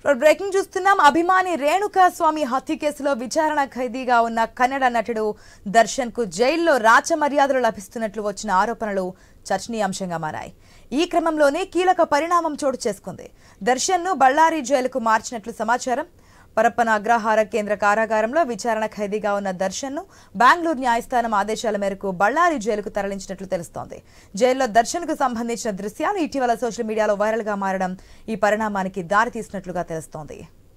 breaking చూస్తున్నాం అభిమాని రేణుకా స్వామి హత్య కేసులో విచారణ ఖైదీగా ఉన్న కన్నడ నటుడు దర్శన్ కు జైల్లో రాచ మర్యాదలు లభిస్తున్నట్లు వచ్చిన ఆరోపణలు చర్చనీయాంశంగా మారాయి ఈ క్రమంలోనే కీలక పరిణామం చోటు చేసుకుంది దర్శన్ ను బళ్ళారి జైలుకు మార్చినట్లు సమాచారం పరప్పన అగ్రహార కేంద్ర కారాగారంలో విచారణ ఖైదీగా ఉన్న దర్శన్ ను బెంగళూరు న్యాయస్థానం ఆదేశాల మేరకు బళ్ళారి జైలుకు తరలించినట్లు తెలుస్తోంది జైల్లో దర్శన్ కు సంబంధించిన దృశ్యాలు ఇటీవల సోషల్ మీడియాలో వైరల్ గా మారడం ఈ పరిణామానికి దారితీసినట్లుగా తెలుస్తోంది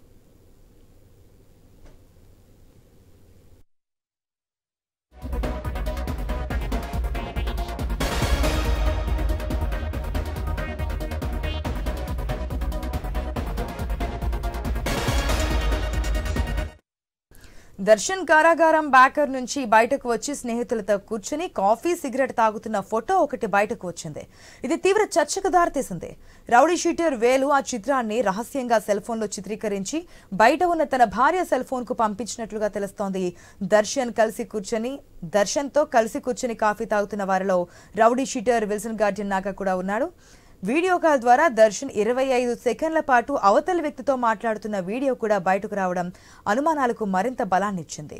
దర్శన్ కారాగారం బ్యాకర్ నుంచి బయటకు వచ్చి స్నేహితులతో కూర్చుని కాఫీ సిగరెట్ తాగుతున్న ఫోటో ఒకటి బయటకు వచ్చింది ఇది తీవ్ర చర్చకు దారితీసింది రౌడీ షీటర్ వేలు ఆ చిత్రాన్ని రహస్యంగా సెల్ ఫోన్లో చిత్రీకరించి బయట ఉన్న తన భార్య సెల్ ఫోన్ కు పంపించినట్లుగా తెలుస్తోంది దర్శన్ కలిసి కూర్చొని దర్శన్తో కలిసి కూర్చొని కాఫీ తాగుతున్న వారిలో రౌడీ షీటర్ విల్సన్ గార్డియన్ నాగా కూడా ఉన్నాడు వీడియో కాల్ ద్వారా దర్శన్ ఇరవై ఐదు సెకండ్ల పాటు అవతలి వ్యక్తితో మాట్లాడుతున్న వీడియో కూడా బయటకు రావడం అనుమానాలకు మరింత బలాన్నిచ్చింది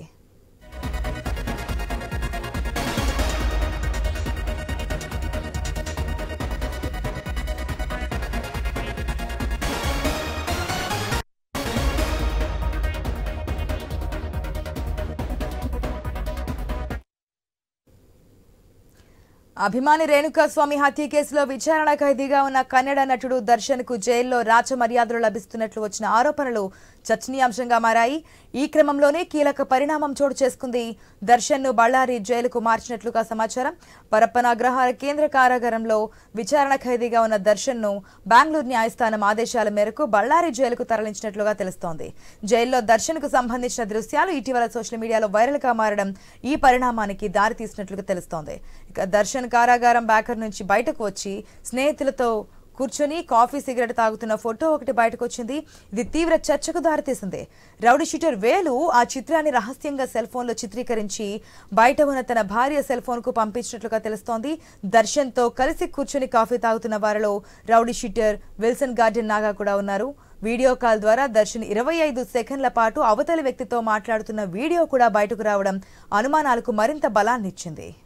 అభిమాని రేణుకా స్వామి హత్య కేసులో విచారణ ఖైదీగా ఉన్న కన్నడ నటుడు దర్శన్ కు జైల్లో రాచ మర్యాదలు లభిస్తున్నట్లు వచ్చిన ఆరోపణలు చర్చనీయాంశంగా మారాయి ఈ క్రమంలోనే కీలక పరిణామం చోటు చేసుకుంది దర్శన్ ను బళ్ళారి జైలుకు మార్చినట్లుగా సమాచారం పరప్పన అగ్రహార కేంద్ర కారాగారంలో విచారణ ఖైదీగా ఉన్న దర్శన్ ను బెంగళూరు న్యాయస్థానం ఆదేశాల మేరకు బళ్ళారి జైలుకు తరలించినట్లుగా తెలుస్తోంది జైల్లో దర్శన్ కు సంబంధించిన దృశ్యాలు ఇటీవల సోషల్ మీడియాలో వైరల్ గా మారడం ఈ పరిణామానికి దారితీసినట్లుగా తెలుస్తోంది ఇక దర్శన్ కారాగారం బ్యాకర్ నుంచి బయటకు వచ్చి స్నేహితులతో కూర్చొని కాఫీ సిగరెట్ తాగుతున్న ఫోటో ఒకటి బయటకు వచ్చింది ఇది తీవ్ర చర్చకు దారితీసింది రౌడీ షీటర్ వేలు ఆ చిత్రాన్ని రహస్యంగా సెల్ ఫోన్లో చిత్రీకరించి బయట ఉన్న తన భార్య సెల్ ఫోన్ కు పంపించినట్లుగా తెలుస్తోంది దర్శన్తో కలిసి కూర్చొని కాఫీ తాగుతున్న వారిలో రౌడీ షీటర్ విల్సన్ గార్డెన్ నాగా కూడా ఉన్నారు వీడియో కాల్ ద్వారా దర్శన్ ఇరవై ఐదు సెకండ్ల పాటు అవతలి వ్యక్తితో మాట్లాడుతున్న వీడియో కూడా బయటకు రావడం అనుమానాలకు మరింత బలాన్నిచ్చింది